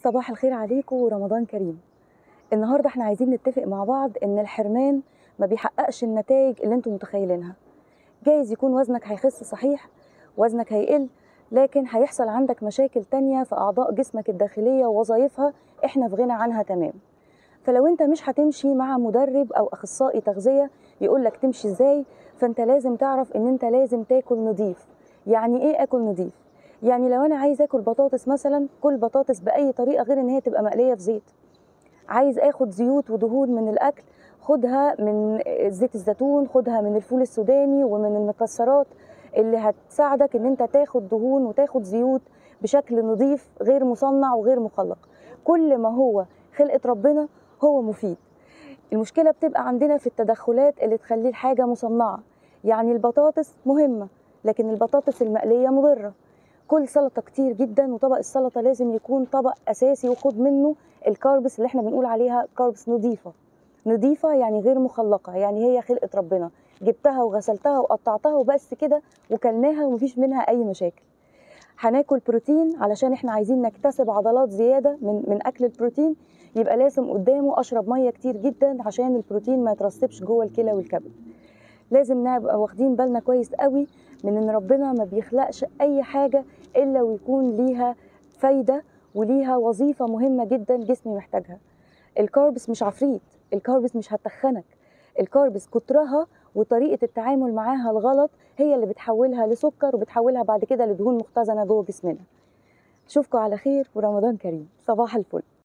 صباح الخير عليكم ورمضان كريم النهارده احنا عايزين نتفق مع بعض ان الحرمان ما بيحققش النتائج اللي انتم متخيلينها جايز يكون وزنك هيخس صحيح وزنك هيقل لكن هيحصل عندك مشاكل تانية في أعضاء جسمك الداخلية ووظائفها احنا في غنى عنها تمام فلو انت مش هتمشي مع مدرب أو أخصائي تغذية يقولك تمشي ازاي فانت لازم تعرف ان انت لازم تاكل نضيف يعني ايه اكل نضيف يعني لو انا عايز اكل بطاطس مثلا كل بطاطس باي طريقه غير ان هي تبقى مقليه في زيت عايز اخد زيوت ودهون من الاكل خدها من زيت الزيتون خدها من الفول السوداني ومن المكسرات اللي هتساعدك ان انت تاخد دهون وتاخد زيوت بشكل نظيف غير مصنع وغير مخلق كل ما هو خلقه ربنا هو مفيد المشكله بتبقى عندنا في التدخلات اللي تخلي الحاجه مصنعه يعني البطاطس مهمه لكن البطاطس المقليه مضره كل سلطه كتير جدا وطبق السلطه لازم يكون طبق اساسي وخد منه الكاربس اللي احنا بنقول عليها كاربس نظيفه نظيفه يعني غير مخلقه يعني هي خلقه ربنا جبتها وغسلتها وقطعتها وبس كده وكلناها ومفيش منها اي مشاكل هناكل بروتين علشان احنا عايزين نكتسب عضلات زياده من من اكل البروتين يبقى لازم قدامه اشرب ميه كتير جدا عشان البروتين ما يترسبش جوه الكلى والكبد لازم نبقى واخدين بالنا كويس قوي من ان ربنا ما بيخلقش اي حاجه الا ويكون ليها فايده وليها وظيفه مهمه جدا جسمي محتاجها الكاربس مش عفريت الكاربس مش هتخنك الكاربس كترها وطريقه التعامل معاها الغلط هي اللي بتحولها لسكر وبتحولها بعد كده لدهون مختزنه جوه جسمنا اشوفكم على خير ورمضان كريم صباح الفل